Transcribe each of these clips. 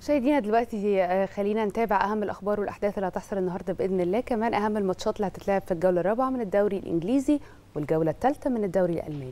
مشاهدينا دلوقتي آه، خلينا نتابع اهم الاخبار والاحداث اللي هتحصل النهارده باذن الله كمان اهم الماتشات اللي هتتلعب في الجوله الرابعه من الدوري الانجليزي والجوله الثالثه من الدوري الالماني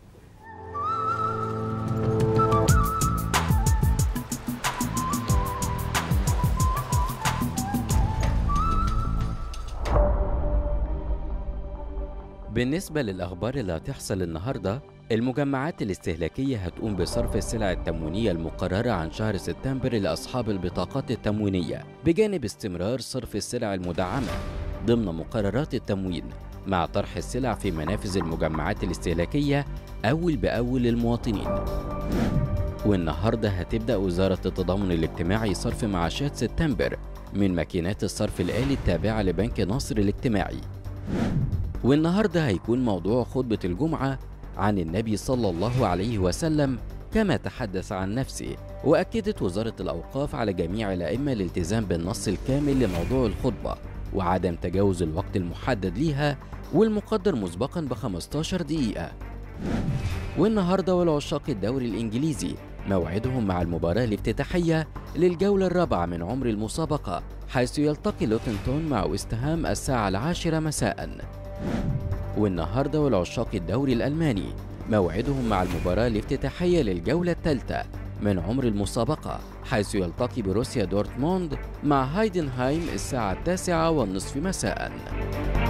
بالنسبة للأخبار اللي هتحصل النهاردة المجمعات الاستهلاكية هتقوم بصرف السلع التموينية المقررة عن شهر سبتمبر لأصحاب البطاقات التموينية بجانب استمرار صرف السلع المدعمة ضمن مقررات التموين مع طرح السلع في منافذ المجمعات الاستهلاكية أول بأول للمواطنين والنهاردة هتبدأ وزارة التضامن الاجتماعي صرف معاشات سبتمبر من ماكينات الصرف الآلي التابعة لبنك ناصر الاجتماعي والنهارده هيكون موضوع خطبة الجمعة عن النبي صلى الله عليه وسلم كما تحدث عن نفسه وأكدت وزارة الأوقاف على جميع الأئمة الالتزام بالنص الكامل لموضوع الخطبة وعدم تجاوز الوقت المحدد ليها والمقدر مسبقا ب 15 دقيقة والنهارده والعشاق الدوري الإنجليزي موعدهم مع المباراة الافتتاحية للجولة الرابعة من عمر المسابقة حيث يلتقي لوتنتون مع ويستهام الساعة العاشرة مساءً والنهارده والعشاق الدوري الألماني موعدهم مع المباراة الافتتاحية للجولة الثالثة من عمر المسابقة حيث يلتقي بروسيا دورتموند مع هايدنهايم الساعة التاسعة والنصف مساءً